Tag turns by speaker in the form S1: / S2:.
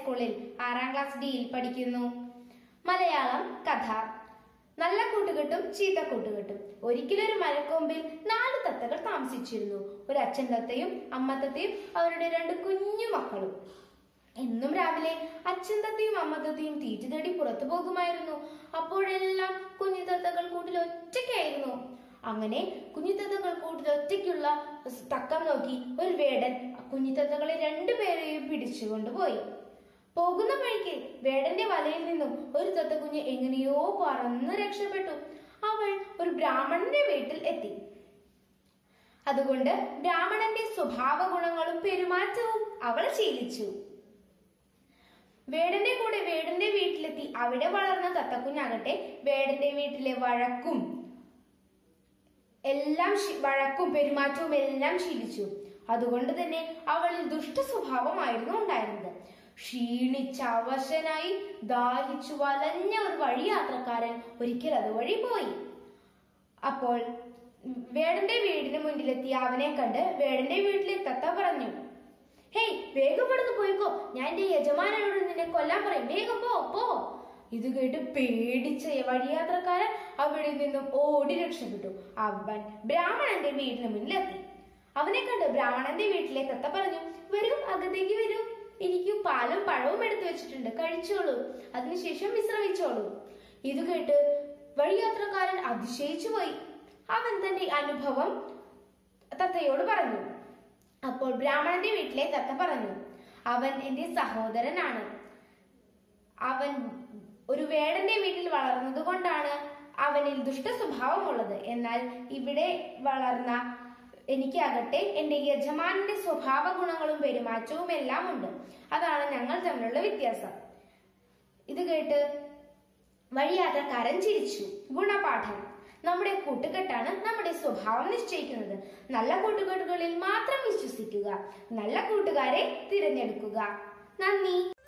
S1: ഹൈസ്കൂളിൽ ആറാം ക്ലാസ് ഡിയിൽ പഠിക്കുന്നു മലയാളം കഥ നല്ല കൂട്ടുകെട്ടും ചീത്ത കൂട്ടുകെട്ടും ഒരിക്കലൊരു മരക്കൊമ്പിൽ നാല് തത്തകൾ താമസിച്ചിരുന്നു ഒരു അച്ഛൻ തത്തയും അമ്മ തത്തയും അവരുടെ രണ്ട് കുഞ്ഞു മക്കളും എന്നും രാവിലെ അച്ഛൻ തത്തയും അമ്മ തത്തയും തീറ്റ തേടി പുറത്തു പോകുമായിരുന്നു അപ്പോഴെല്ലാം കുഞ്ഞു തത്തകൾ കൂട്ടിൽ ഒറ്റയ്ക്കായിരുന്നു അങ്ങനെ കുഞ്ഞു തത്തകൾ കൂട്ടിൽ ഒറ്റയ്ക്കുള്ള തക്കം നോക്കി ഒരു വേടൻ കുഞ്ഞു തത്തകളെ രണ്ടുപേരെയും പിടിച്ചുകൊണ്ടുപോയി പോകുന്ന വഴിക്ക് വേടന്റെ വലയിൽ നിന്നും ഒരു തത്തക്കുഞ്ഞ് എങ്ങനെയോ പറന്ന് രക്ഷപ്പെട്ടു അവൾ ഒരു ബ്രാഹ്മണന്റെ വീട്ടിൽ എത്തി അതുകൊണ്ട് ബ്രാഹ്മണന്റെ സ്വഭാവ ഗുണങ്ങളും പെരുമാറ്റവും അവൾ ശീലിച്ചു വേടന്റെ കൂടെ വേടന്റെ വീട്ടിലെത്തി അവിടെ വളർന്ന തത്തക്കുഞ്ഞാകട്ടെ വേടന്റെ വീട്ടിലെ വഴക്കും എല്ലാം ശി- വഴക്കും പെരുമാറ്റവും എല്ലാം ശീലിച്ചു അതുകൊണ്ട് തന്നെ അവളിൽ ദുഷ്ട സ്വഭാവമായിരുന്നു ഉണ്ടായിരുന്നത് ക്ഷീണിച്ച അവശനായി ദാഹിച്ചു വലഞ്ഞ ഒരു വഴി യാത്രക്കാരൻ ഒരിക്കൽ അതുവഴി പോയി അപ്പോൾ വേടന്റെ വീടിന് മുന്നിലെത്തി അവനെ കണ്ട് വേടന്റെ വീട്ടിലെ തത്ത പറഞ്ഞു ഹേയ് വേഗം ഇവിടുന്ന് പോയിക്കോ ഞാൻ എന്റെ യജമാനോട് നിന്നെ കൊല്ലാൻ പറയും വേഗം പോ പോ ഇത് കേട്ട് പേടിച്ച വഴിയാത്രക്കാരൻ അവിടെ നിന്നും ഓടി രക്ഷപ്പെട്ടു അവൻ ബ്രാഹ്മണന്റെ വീടിന് മുന്നിലെത്തി അവനെ കണ്ട് ബ്രാഹ്മണന്റെ വീട്ടിലെ തത്ത പറഞ്ഞു വരൂ അകത്തേക്ക് വരൂ എനിക്ക് പാലും പഴവും എടുത്തു വെച്ചിട്ടുണ്ട് കഴിച്ചോളൂ അതിനുശേഷം വിശ്രമിച്ചോളൂ ഇത് കേട്ട് വഴിയാത്രക്കാരൻ അതിശയിച്ചു പോയി അവൻ തന്റെ അനുഭവം തത്തയോട് പറഞ്ഞു അപ്പോൾ ബ്രാഹ്മണന്റെ വീട്ടിലെ തത്ത പറഞ്ഞു അവൻ എന്റെ സഹോദരനാണ് അവൻ ഒരു വേടന്റെ വീട്ടിൽ വളർന്നത് കൊണ്ടാണ് അവനിൽ ദുഷ്ട സ്വഭാവമുള്ളത് എന്നാൽ ഇവിടെ വളർന്ന എനിക്കാകട്ടെ എന്റെ യജമാനന്റെ സ്വഭാവ ഗുണങ്ങളും പെരുമാറ്റവും എല്ലാം ഉണ്ട് അതാണ് ഞങ്ങൾ തമ്മിലുള്ള വ്യത്യാസം ഇത് കേട്ട് വഴിയാത്രക്കാരൻ ചിരിച്ചു ഗുണപാഠം നമ്മുടെ കൂട്ടുകെട്ടാണ് നമ്മുടെ സ്വഭാവം നിശ്ചയിക്കുന്നത് നല്ല കൂട്ടുകെട്ടുകളിൽ മാത്രം വിശ്വസിക്കുക നല്ല കൂട്ടുകാരെ തിരഞ്ഞെടുക്കുക നന്ദി